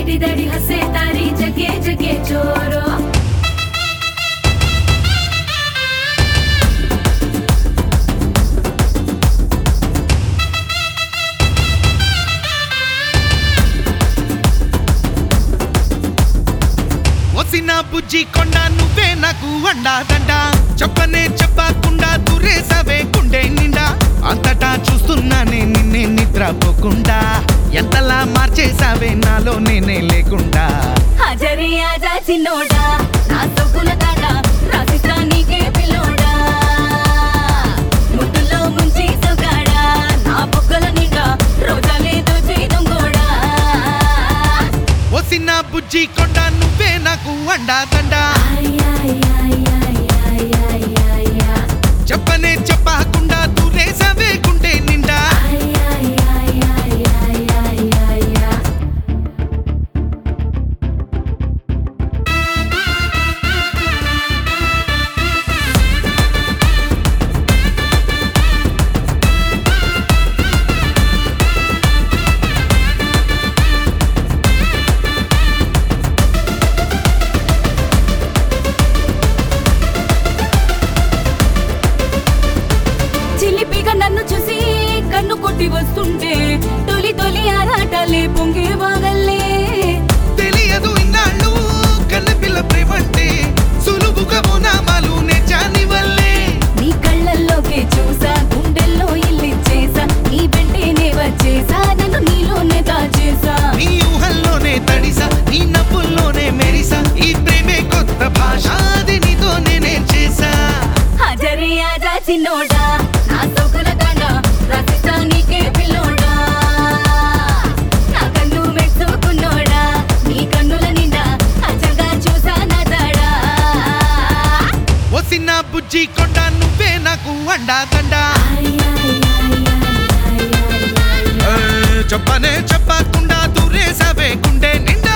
दड़ी दड़ी हंसे तारी जगे जगे चोरो వసిన బుజ్జి కొండ నువ్వే నాకు అండా దండ చెప్పనే చెప్పకుండా దురేసవే గుండె నిండా అంతటా చూస్తున్నానే నిన్నే నిద్రపోకుండా ఎంతలా మార్చేసావే నాలో నేనే లేకుండా హాజరి ఆజా చిన్నోడా నా సొక్కుల తాట రాసిస్తా నీకే పిల్లోడా ముద్దులో ముంచి సొగాడా నా బొగ్గల నిండా రోజా లేదు చేదొంగోడా వసిన బుజ్జి కొండ నువ్వే నాకు అండా దండ చెప్పనే చెప్పకుండా దురేసవే గుండె నిండా చిలిపిగా నన్ను చూసి కన్ను కొట్టి వస్తుంటే తొలి తొలి ఆరాటలే పొంగే వాగల్లే తెలియదు ఇన్నాళ్ళు కన్నపిల్ల ప్రేమంటే సులువుగా ఓనామాలు నేర్చాని వల్లే నీ కళ్ళల్లోకే చూసా గుండెల్లో ఇల్లిచ్చేసా నీ వెంటేనే వచ్చేసా నన్ను నీలోనే దాచేసా నీ ఊహల్లోనే తడిసా నీ నవ్వుల్లోనే మెరిసా ఈ ప్రేమే కొత్త భాష అది నీతో నేనే చేసా హాజరి ఆజా చిన్నోడా నా సోకుల దండ రసిస్తా నీకే పిల్లోడా నా కన్ను మెచ్చుకున్నోడా నీ కన్నుల నిండా అచ్చగా చూసా నా తాడా వసిన బుజ్జి కొండ నువ్వే నాకు అండా దండ ఏ, చెప్పనే చెప్పకుండా దురేసవే గుండె నిండా